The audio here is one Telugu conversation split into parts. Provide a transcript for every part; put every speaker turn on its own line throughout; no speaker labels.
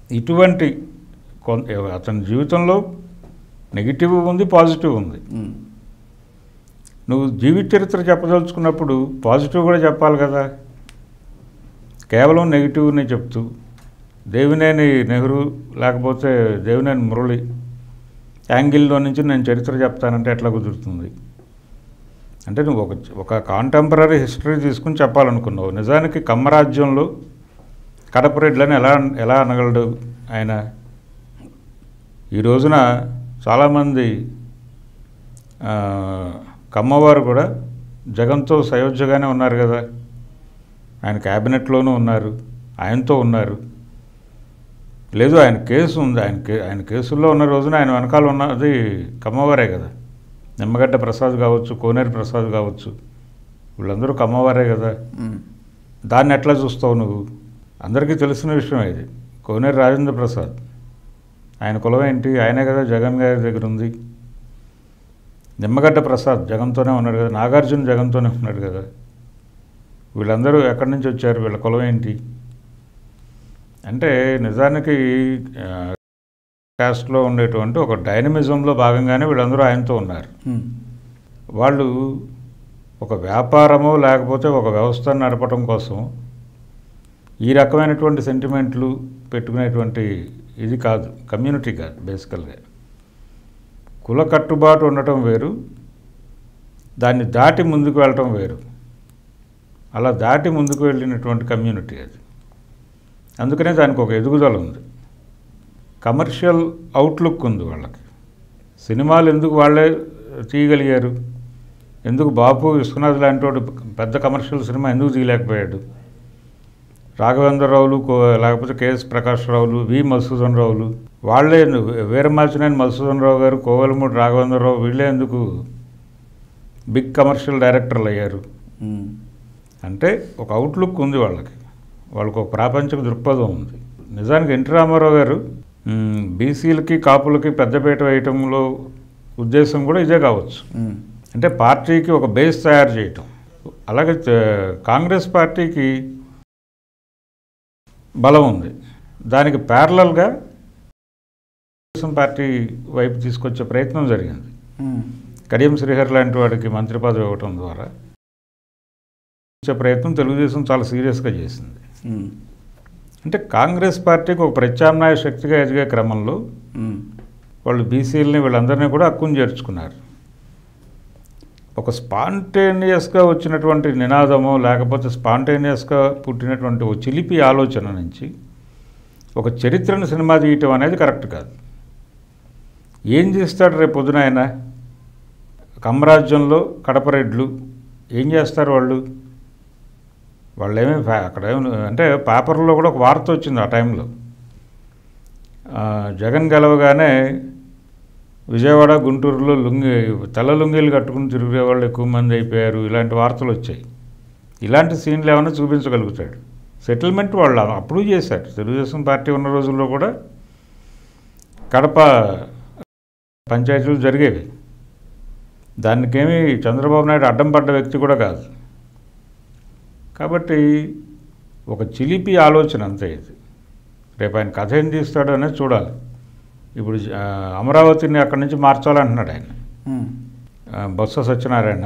ఇటువంటి కొన్ అతని జీవితంలో నెగిటివ్ ఉంది పాజిటివ్ ఉంది
ఉమ్.
నువ్వు జీవిత చరిత్ర చెప్పదలుచుకున్నప్పుడు పాజిటివ్ కూడా చెప్పాలి కదా కేవలం నెగిటివ్ని చెప్తూ దేవినేని నెహ్రూ లేకపోతే దేవినేని మురళి యాంగిల్లో నుంచి నేను చరిత్ర చెప్తానంటే ఎట్లా కుదురుతుంది అంటే నువ్వు ఒక ఒక కాంటెంపరీ హిస్టరీ తీసుకుని చెప్పాలనుకున్నావు నిజానికి కమ్మరాజ్యంలో కడపరెడ్లని ఎలా ఎలా అనగలడు ఆయన ఈ రోజున చాలామంది ఆ, కమ్మవారు కూడా జగన్తో సయోధ్యగానే ఉన్నారు కదా ఆయన క్యాబినెట్లోనూ ఉన్నారు ఆయనతో ఉన్నారు లేదు ఆయన కేసు ఉంది ఆయన కే ఆయన కేసుల్లో ఉన్న రోజున ఆయన వెనకాల ఉన్నది కమ్మవారే కదా నిమ్మగడ్డ ప్రసాద్ కావచ్చు కోనేరు ప్రసాద్ కావచ్చు వీళ్ళందరూ కమ్మవారే కదా
ఉమ్.
దాన్ని ఎట్లా చూస్తావు నువ్వు అందరికీ తెలిసిన విషయం ఇది కోనేరు రాజేంద్ర ప్రసాద్ ఆయన కులం ఏంటి ఆయనే కదా జగన్ గారి దగ్గర ఉంది నిమ్మగడ్డ ప్రసాద్ జగన్తోనే ఉన్నాడు కదా నాగార్జున జగన్తోనే ఉన్నాడు కదా వీళ్ళందరూ ఎక్కడి నుంచి వచ్చారు వీళ్ళ కులం ఏంటి అంటే నిజానికి ఆ, కాస్ట్లో ఉండేటువంటి ఒక డైనమిజంలో భాగంగానే వీళ్ళందరూ ఆయనతో ఉన్నారు
ఉమ్.
వాళ్ళు ఒక వ్యాపారము లేకపోతే ఒక వ్యవస్థను నడపడం కోసం ఈ రకమైనటువంటి సెంటిమెంట్లు పెట్టుకునేటువంటి ఇది కాదు కమ్యూనిటీ కాదు బేసికల్గా కుల కట్టుబాటు ఉండటం వేరు దాన్ని దాటి ముందుకు వెళ్ళటం వేరు అలా దాటి ముందుకు వెళ్ళినటువంటి కమ్యూనిటీ అది అందుకనే దానికి ఒక ఎదుగుదల ఉంది కమర్షియల్ అవుట్లుక్ ఉంది వాళ్ళకి సినిమాలు ఎందుకు వాళ్ళే తీయగలిగారు ఎందుకు బాపు విశ్వనాథ్ లాంటి వాడు పెద్ద కమర్షియల్ సినిమా ఎందుకు తీయలేకపోయాడు రాఘవేంద్రరావులు కో లేకపోతే కేఎస్ ప్రకాష్ రావులు వి మధుసూదన్ రావులు వాళ్ళే ఎందుకు- వీరమాచినేని మధుసూదన్ రావు గారు కోవలమూడి రాఘవేంద్రరావు వీళ్ళే ఎందుకు బిగ్ కమర్షియల్ డైరెక్టర్లు అయ్యారు
ఉమ్.
అంటే ఒక అవుట్లుక్ ఉంది వాళ్ళకి వాళ్ళకు ఒక ప్రాపంచిక దృక్పథం ఉంది నిజానికి ఎన్టీ రామారావు గారు మ్, బీసీలకి కాపులకి పెద్దపీట వేయటంలో ఉద్దేశం కూడా ఇదే కావచ్చు
ఉమ్.
అంటే పార్టీకి ఒక బేస్ తయారు చేయటం అలాగే చ- కాంగ్రెస్ పార్టీకి బలం ఉంది దానికి ప్యారలల్గా తెలుగుదేశం పార్టీ వైపు తీసుకొచ్చే ప్రయత్నం జరిగింది
ఉమ్.
కడియం శ్రీహరి లాంటి వాడికి మంత్రి పదవి ఇవ్వటం ద్వారా ఇచ్చే ప్రయత్నం తెలుగుదేశం చాలా సీరియస్గా చేసింది
ఉమ్.
అంటే కాంగ్రెస్ పార్టీకి ఒక ప్రత్యామ్నాయ శక్తిగా ఎదిగే క్రమంలో
ఉమ్.
వాళ్ళు బీసీలని వీళ్ళందరినీ కూడా హక్కును చేర్చుకున్నారు ఒక స్పాంటేనియస్గా వచ్చినటువంటి నినాదము లేకపోతే స్పాంటేనియస్గా పుట్టినటువంటి ఒక చిలిపి ఆలోచన నుంచి ఒక చరిత్రను సినిమా తీయటం అనేది కరెక్ట్ కాదు ఏం చేస్తాడు రేపు పొద్దున ఆయన కమరాజ్యంలో కడపరెడ్లు ఏం చేస్తారు వాళ్ళు వాళ్ళు ఏమీ ఫ్యా- అక్కడ ఏమి అంటే పేపర్లో కూడా ఒక వార్త వచ్చింది ఆ టైంలో ఆ, జగన్ గెలవగానే విజయవాడ గుంటూరులో లుంగి తెల్ల లుంగీలు కట్టుకుని తిరిగే వాళ్ళు ఎక్కువ మంది అయిపోయారు ఇలాంటి వార్తలు వచ్చాయి ఇలాంటి సీన్లు ఏమైనా చూపించగలుగుతాడు సెటిల్మెంట్ వాళ్ళు అప్పుడు చేశారు తెలుగుదేశం పార్టీ ఉన్న రోజుల్లో కూడా కడప పంచాయతీలు జరిగేవి దానికేమీ చంద్రబాబు నాయుడు అడ్డం పడ్డ వ్యక్తి కూడా కాదు కాబట్టి ఒక చిలిపి ఆలోచన అంతే ఇది రేపు ఆయన కథ ఏం తీస్తాడో అనేది చూడాలి ఇప్పుడు ఆ, అమరావతిని అక్కడి నుంచి మార్చాలంటున్నాడు ఆయన
ఉమ్.
ఆ, బొత్స సత్యనారాయణ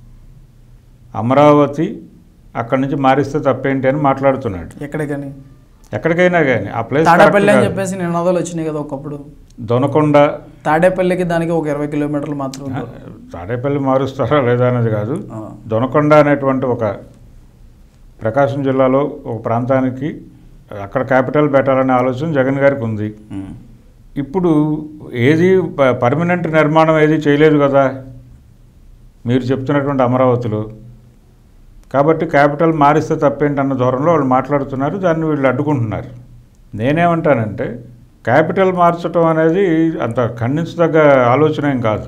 అమరావతి అక్కడి నుంచి మారిస్తే తప్పేంటి అని మాట్లాడుతున్నాడు
ఎక్కడికని
ఎక్కడికైనా కానీ ఆ ప్లేస్
తాడేపల్లి అని
కరెక్ట్ కాదు.
చెప్పేసి నినాదాలు వచ్చినాయి కదా ఒకప్పుడు
దొనకొండ
తాడేపల్లికి దానికి ఒక ఇరవై కిలోమీటర్లు మాత్రం
ఆ, తాడేపల్లి మారుస్తారా లేదా అనేది కాదు
ఆ.
దొనకొండ అనేటువంటి ఒక ప్రకాశం జిల్లాలో ఒక ప్రాంతానికి అక్కడ క్యాపిటల్ పెట్టాలనే ఆలోచన జగన్ గారికి ఉంది
ఉమ్.
ఇప్పుడు ఏది ప- పర్మనెంట్ నిర్మాణం ఏది చేయలేదు కదా మీరు చెప్తున్నటువంటి అమరావతిలో కాబట్టి క్యాపిటల్ మారిస్తే తప్పేంటన్న ధోరణిలో వాళ్ళు మాట్లాడుతున్నారు దాన్ని వీళ్ళు అడ్డుకుంటున్నారు నేనేమంటానంటే క్యాపిటల్ మార్చడం అనేది అంత ఖండించదగ్గ ఆలోచన ఏం కాదు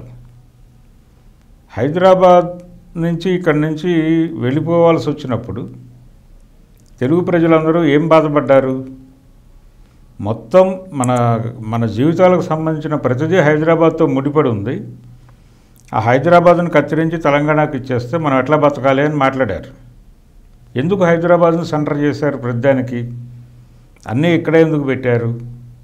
హైదరాబాద్ నుంచి ఇక్కడి నుంచి వెళ్ళిపోవాల్సి వచ్చినప్పుడు తెలుగు ప్రజలందరూ ఏం బాధపడ్డారు మొత్తం మన మన జీవితాలకు సంబంధించిన ప్రతిదీ హైదరాబాద్తో ముడిపడి ఉంది ఆ హైదరాబాద్ను కత్తిరించి తెలంగాణకు ఇచ్చేస్తే మనం ఎట్లా బతకాలి అని మాట్లాడారు ఎందుకు హైదరాబాద్ను సెంటర్ చేశారు ప్రతిదానికి అన్నీ ఇక్కడే ఎందుకు పెట్టారు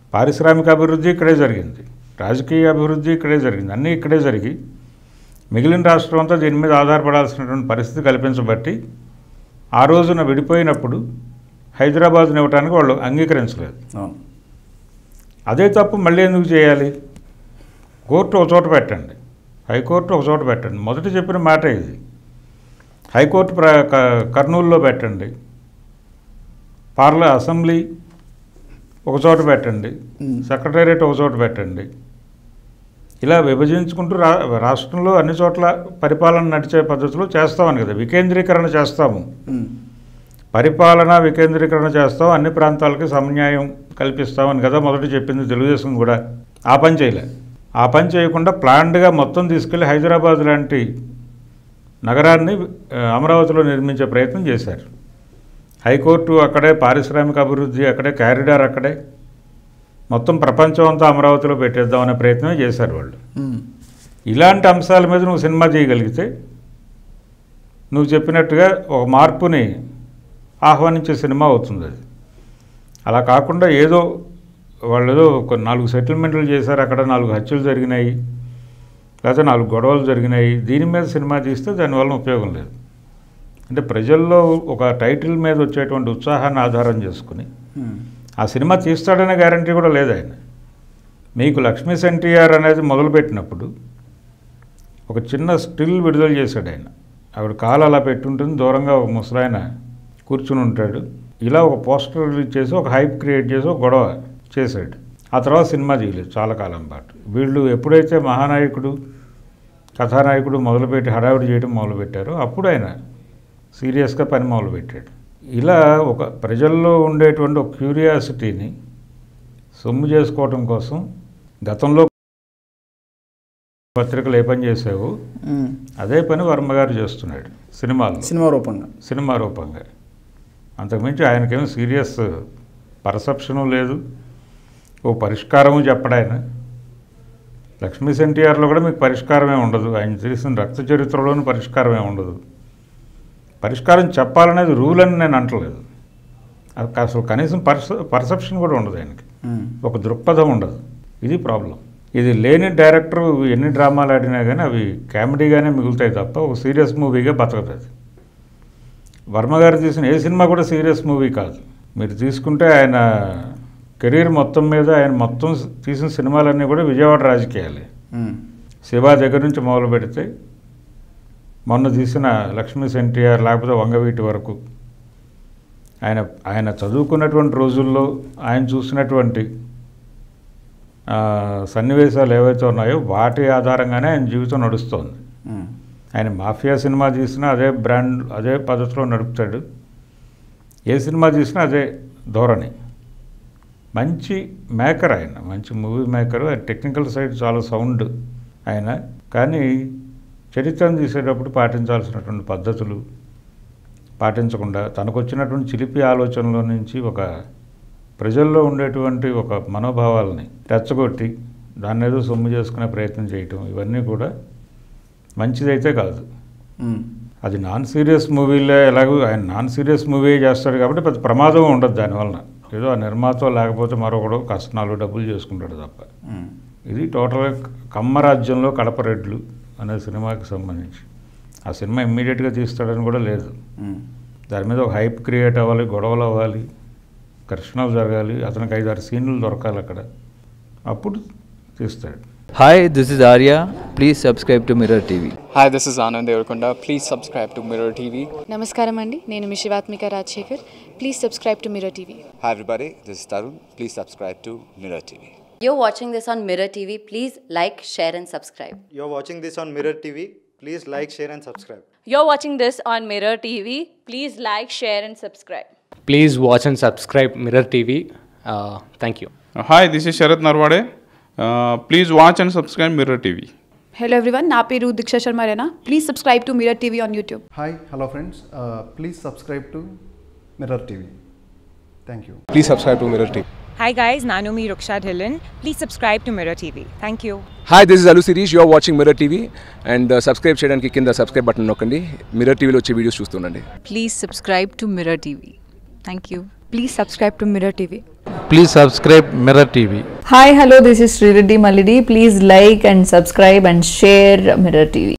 పారిశ్రామిక అభివృద్ధి ఇక్కడే జరిగింది రాజకీయ అభివృద్ధి ఇక్కడే జరిగింది అన్నీ ఇక్కడే జరిగి మిగిలిన రాష్ట్రం అంతా దీని మీద ఆధారపడాల్సినటువంటి పరిస్థితి కల్పించబట్టి ఆ రోజున విడిపోయినప్పుడు హైదరాబాద్ని ఇవ్వడానికి వాళ్ళు అంగీకరించలేదు
అవును
అదే తప్పు మళ్ళీ ఎందుకు చేయాలి కోర్టు ఒక చోట పెట్టండి హైకోర్టు ఒక చోట పెట్టండి మొదట చెప్పిన మాట ఇది హైకోర్టు ప్ర క- కర్నూలులో పెట్టండి పార్ల అసెంబ్లీ ఒక చోట పెట్టండి
మ్మ్.
సెక్రటేరియట్ ఒక చోట పెట్టండి ఇలా విభజించుకుంటూ రా రాష్ట్రంలో అన్ని చోట్ల పరిపాలన నడిచే పద్ధతిలో చేస్తామని కదా వికేంద్రీకరణ చేస్తాము
ఉమ్.
పరిపాలన వికేంద్రీకరణ చేస్తాం అన్ని ప్రాంతాలకి సమన్యాయం కల్పిస్తామని కదా మొదట చెప్పింది తెలుగుదేశం కూడా ఆ పని చేయలే ఆ పని చేయకుండా ప్లాన్డ్గా మొత్తం తీసుకెళ్లి హైదరాబాద్ లాంటి నగరాన్ని ఆ, అమరావతిలో నిర్మించే ప్రయత్నం చేశారు హైకోర్టు అక్కడే పారిశ్రామిక అభివృద్ధి అక్కడే క్యారిడార్ అక్కడే మొత్తం ప్రపంచం అంతా అమరావతిలో పెట్టేద్దామనే ప్రయత్నమే చేశారు వాళ్ళు
ఉమ్.
ఇలాంటి అంశాల మీద నువ్వు సినిమా చేయగలిగితే నువ్వు చెప్పినట్టుగా ఒక మార్పుని ఆహ్వానించే సినిమా అవుతుంది అది అలా కాకుండా ఏదో వాళ్ళు ఏదో ఒక నాలుగు సెటిల్మెంట్లు చేశారు అక్కడ నాలుగు హత్యలు జరిగినాయి లేకపోతే నాలుగు గొడవలు జరిగినాయి దీని మీద సినిమా తీస్తే దానివల్ల ఉపయోగం లేదు అంటే ప్రజల్లో ఒక టైటిల్ మీద వచ్చేటువంటి ఉత్సాహాన్ని ఆధారం చేసుకుని
ఉమ్.
ఆ సినిమా తీస్తాడనే గ్యారంటీ కూడా లేదు ఆయన మీకు లక్ష్మీ ఎన్టీఆర్ అనేది మొదలుపెట్టినప్పుడు ఒక చిన్న స్టిల్ విడుదల చేశాడు ఆయన ఆవిడ కాలు అలా పెట్టుంటుంది దూరంగా ఒక ముసలాయన కూర్చుని ఉంటాడు ఇలా ఒక పోస్టర్ రిలీజ్ చేసి ఒక హైప్ క్రియేట్ చేసి ఒక గొడవ చేశాడు ఆ తర్వాత సినిమా తీయలేదు చాలా కాలం పాటు వీళ్ళు ఎప్పుడైతే మహానాయకుడు కథానాయకుడు మొదలుపెట్టి హడావిడి చేయడం మొదలుపెట్టారో అప్పుడు ఆయన సీరియస్గా పని మొదలుపెట్టాడు ఇలా ఒక ప్రజల్లో ఉండేటువంటి ఒక క్యూరియాసిటీని సొమ్ము చేసుకోవటం కోసం గతంలో పత్రికలు ఏ పని చేసావు
ఉమ్.
అదే పని వర్మ గారు చేస్తున్నాడు సినిమాల్లో
సినిమా రూపంగా
సినిమా రూపంగా అంతకుమించి ఆయనకేమో సీరియస్ పర్సెప్షను లేదు ఓ పరిష్కారము చెప్పడాయన లక్ష్మీ ఎన్టీఆర్లో కూడా మీకు పరిష్కారమే ఉండదు ఆయన చేసిన రక్త చరిత్రలోని పరిష్కారమే ఉండదు పరిష్కారం చెప్పాలనేది రూల్ అని నేను అంటలేదు అది అసలు కనీసం పర్స పర్సెప్షన్ కూడా ఉండదు ఆయనకి
ఉమ్.
ఒక దృక్పథం ఉండదు ఇది ప్రాబ్లం ఇది లేని డైరెక్టర్ ఎన్ని డ్రామాలు ఆడినా కానీ అవి కామెడీగానే మిగులుతాయి తప్ప ఒక సీరియస్ మూవీగా బతకదు అది వర్మ గారు తీసిన ఏ సినిమా కూడా సీరియస్ మూవీ కాదు మీరు తీసుకుంటే ఆయన కెరీర్ మొత్తం మీద ఆయన మొత్తం తీసిన సినిమాలన్నీ కూడా విజయవాడ రాజకీయాలే
ఉమ్.
శివ దగ్గర నుంచి మొదలు పెడితే మొన్న తీసిన లక్ష్మీ ఎన్టీఆర్ లేకపోతే వంగవీటి వరకు ఆయన ఆయన చదువుకున్నటువంటి రోజుల్లో ఆయన చూసినటువంటి ఆ, సన్నివేశాలు ఏవైతే ఉన్నాయో వాటి ఆధారంగానే ఆయన జీవితం నడుస్తోంది
ఉమ్.
ఆయన మాఫియా సినిమా తీసినా అదే బ్రాండ్ అదే పద్ధతిలో నడుపుతాడు ఏ సినిమా తీసినా అదే ధోరణి మంచి మేకర్ ఆయన మంచి మూవీ మేకర్ ఆయన టెక్నికల్ సైడ్ చాలా సౌండ్ ఆయన కానీ చరిత్రను తీసేటప్పుడు పాటించాల్సినటువంటి పద్ధతులు పాటించకుండా తనకు వచ్చినటువంటి చిలిపి ఆలోచనలో నుంచి ఒక ప్రజల్లో ఉండేటువంటి ఒక మనోభావాలని రెచ్చగొట్టి దాన్ని ఏదో సొమ్ము చేసుకునే ప్రయత్నం చేయటం ఇవన్నీ కూడా మంచిదైతే కాదు
ఉమ్.
అది నాన్ సీరియస్ మూవీలే ఎలాగో ఆయన నాన్ సీరియస్ మూవీ చేస్తాడు కాబట్టి పెద్ద ప్రమాదం ఉండదు దానివలన ఏదో ఆ నిర్మాత లేకపోతే మరొకడు కాస్త నాలుగు డబ్బులు చేసుకుంటాడు తప్ప
ఉమ్.
ఇది టోటల్గా కమ్మరాజ్యంలో కడపరెడ్లు అనే సినిమాకి సంబంధించి ఆ సినిమా ఇమ్మీడియట్గా తీస్తాడని కూడా లేదు
ఉమ్.
దాని మీద ఒక హైప్ క్రియేట్ అవ్వాలి గొడవలు అవ్వాలి ఘర్షణలు జరగాలి అతనికి ఐదారు సీన్లు దొరకాలి అక్కడ అప్పుడు తీస్తాడు
Hi, this is Arya. Please subscribe to Mirror TV.
Hi, this is Anand Devarkonda. Please subscribe to Mirror TV.
నమస్కారం అండి నేను మీ Sivatmika Rajasekhar please subscribe to Mirror TV
Hi everybody, this is Tarun. Please subscribe to Mirror TV.
You're watching this on Mirror TV. Please like, share, and subscribe.
You're watching this on Mirror TV. Please like, share, and subscribe.
You're watching this on Mirror TV. Please like, share, and subscribe.
Please watch and subscribe Mirror TV. Uh, thank you.
Hi, this is Sharat Narwade. Uh, please watch and subscribe Mirror TV.
Hello everyone నా పేరు దీక్ష శర్మ రేనా please subscribe to Mirror TV on YouTube
Hi, hello friends. Uh, please subscribe to Mirror TV. Thank you.
Please subscribe to Mirror TV.
Hi guys, Nanumi Ruksha Dhillon. Please subscribe to Mirror TV. Thank you.
Hi this is Allu Sirish you are watching Mirror TV and subscribe చేయడానికి కింద సబ్స్క్రైబ్ బటన్ నొక్కండి మిర్రర్ టీవీలో వచ్చే వీడియోస్ చూస్తుండండి
Please subscribe to Mirror TV. Thank you.
Please subscribe to Mirror TV
please subscribe Mirror TV
Hi, hello, this is Srireddy Malidi. Please like and subscribe and share Mirror TV.